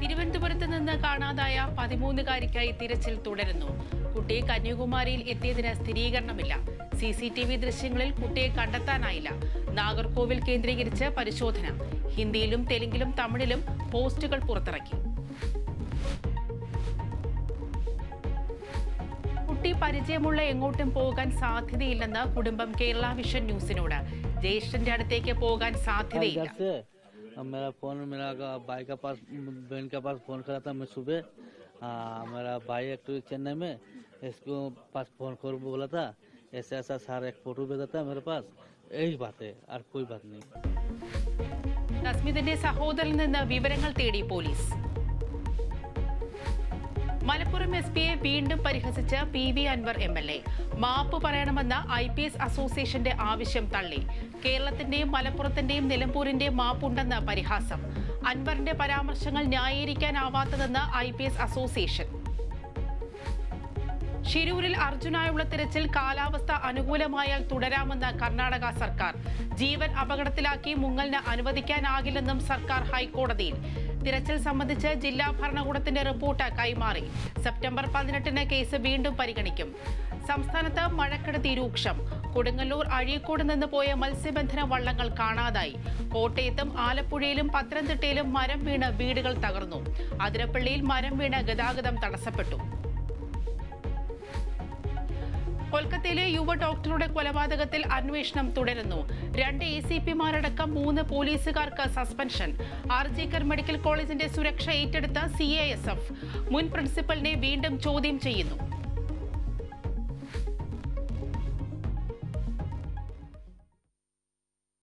തിരുവനന്തപുരത്ത് നിന്ന് കാണാതായ പതിമൂന്നുകാരിക്കായി തിരച്ചിൽ തുടരുന്നു കുട്ടി കന്യാകുമാരിയിൽ എത്തിയതിന് സ്ഥിരീകരണമില്ല സി സി ടി വി ദൃശ്യങ്ങളിൽ കുട്ടിയെ കണ്ടെത്താനായില്ല നാഗർകോവിൽ കേന്ദ്രീകരിച്ച് പരിശോധന ഹിന്ദിയിലും തെലുങ്കിലും തമിഴിലും പോസ്റ്റുകൾ പുറത്തിറക്കി കുട്ടി പരിചയമുള്ള എങ്ങോട്ടും പോകാൻ സാധ്യതയില്ലെന്ന് കുടുംബം കേരള വിഷൻ ന്യൂസിനോട് ജ്യേഷ്ഠന്റെ അടുത്തേക്ക് പോകാൻ कल സാധ്യതയില്ല घर से अब मेरा फोन मेरा भाई का पास बहन के पास फोन करा था मैं सुबह हाँ मेरा भाई एक्चुअली चेन्नई में इसको पास फोन कर बोला था ऐसा ऐसा सारा एक फोटो भेजा था मेरे पास यही बात है और कोई बात नहीं തസ്മിതിന്റെ സഹോദരനിൽ നിന്ന് വിവരങ്ങൾ തേടി പോലീസ് മലപ്പുറം എസ് പിയെ വീണ്ടും പരിഹസിച്ച് P V Anvar M L A മാപ്പ് പറയണമെന്ന ഐ പി എസ് അസോസിയേഷന്റെ ആവശ്യം തള്ളി കേരളത്തിന്റെയും മലപ്പുറത്തിന്റെയും നിലമ്പൂരിന്റെയും മാപ്പുണ്ടെന്ന് പരിഹാസം അൻവറിന്റെ പരാമർശങ്ങൾ ന്യായീകരിക്കാനാവാത്തതെന്ന് ഐ പി എസ് അസോസിയേഷൻ ഷിരൂരിൽ അർജുനായുള്ള തിരച്ചിൽ കാലാവസ്ഥ അനുകൂലമായാൽ തുടരാമെന്ന് കർണാടക സർക്കാർ ജീവൻ അപകടത്തിലാക്കി മുങ്ങലിന് അനുവദിക്കാനാകില്ലെന്നും സർക്കാർ ഹൈക്കോടതിയിൽ തിരച്ചിൽ സംബന്ധിച്ച് ജില്ലാ ഭരണകൂടത്തിന്റെ റിപ്പോർട്ട് കൈമാറി സെപ്റ്റംബർ പതിനെട്ടിന് കേസ് വീണ്ടും പരിഗണിക്കും സംസ്ഥാനത്ത് മഴക്കെടുതി രൂക്ഷം കൊടുങ്ങല്ലൂർ അഴീക്കോട് നിന്ന് പോയ മത്സ്യബന്ധന വള്ളങ്ങൾ കാണാതായി കോട്ടയത്തും ആലപ്പുഴയിലും പത്തനംതിട്ടയിലും മരം വീണ് വീടുകൾ തകർന്നു അതിരപ്പള്ളിയിൽ മരം വീണ് ഗതാഗതം തടസ്സപ്പെട്ടു കൊൽക്കത്തയിലെ യുവ ഡോക്ടറുടെ കൊലപാതകത്തിൽ അന്വേഷണം തുടരുന്നു രണ്ട് എ സി പിമാരടക്കം മൂന്ന് പോലീസുകാർക്ക് സസ്പെൻഷൻ ആർജിക്കർ മെഡിക്കൽ കോളേജിന്റെ സുരക്ഷ ഏറ്റെടുത്ത സി മുൻ പ്രിൻസിപ്പലിനെ വീണ്ടും ചോദ്യം ചെയ്യുന്നു